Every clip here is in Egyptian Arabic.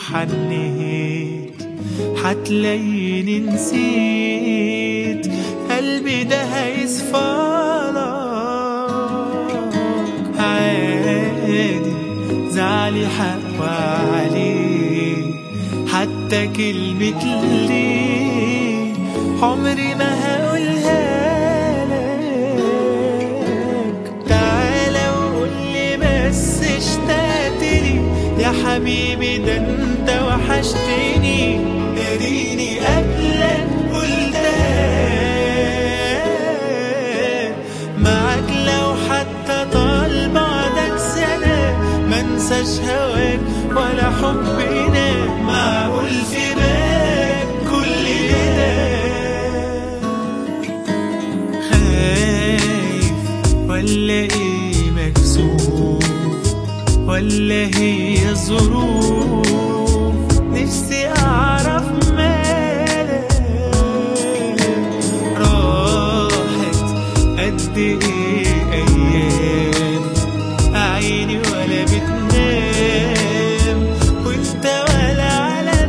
حنيت حتلاقيني نسيت قلبي ده هيصفالك عادي زعلي حق عليه حتى كلمة ليه عمري ما هقولها لك تعالى وقولي بس اشتقتلي يا حبيبي ده انت وحشتني اديني قبلك قلتها معاك لو حتى طال بعدك سنة ما انساش هواك ولا حبنا معقول في بالك كل ده خايف ولا ايه مكسوف ولا هي الظروف نفسي اعرف مالك راحت قد ايه ايام عيني ولا بتنام وانت ولا على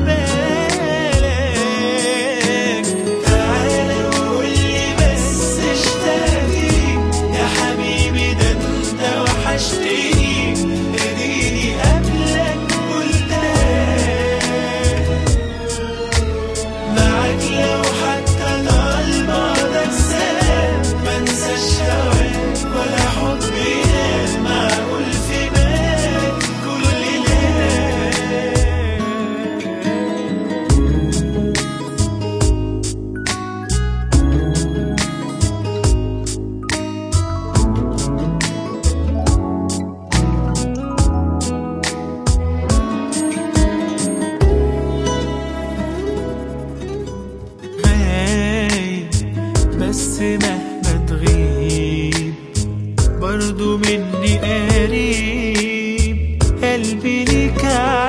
بالك تعالى وقولي بس اشتقتي يا حبيبي ده انت وحشتني اديني قبلك قلتها معاك لو حتى طال بعدك سلام منساش هواك ولا حبنا معقول في بالك كل ليلة غايب بس مهما تغيب برضو مني قريب قلبي ليك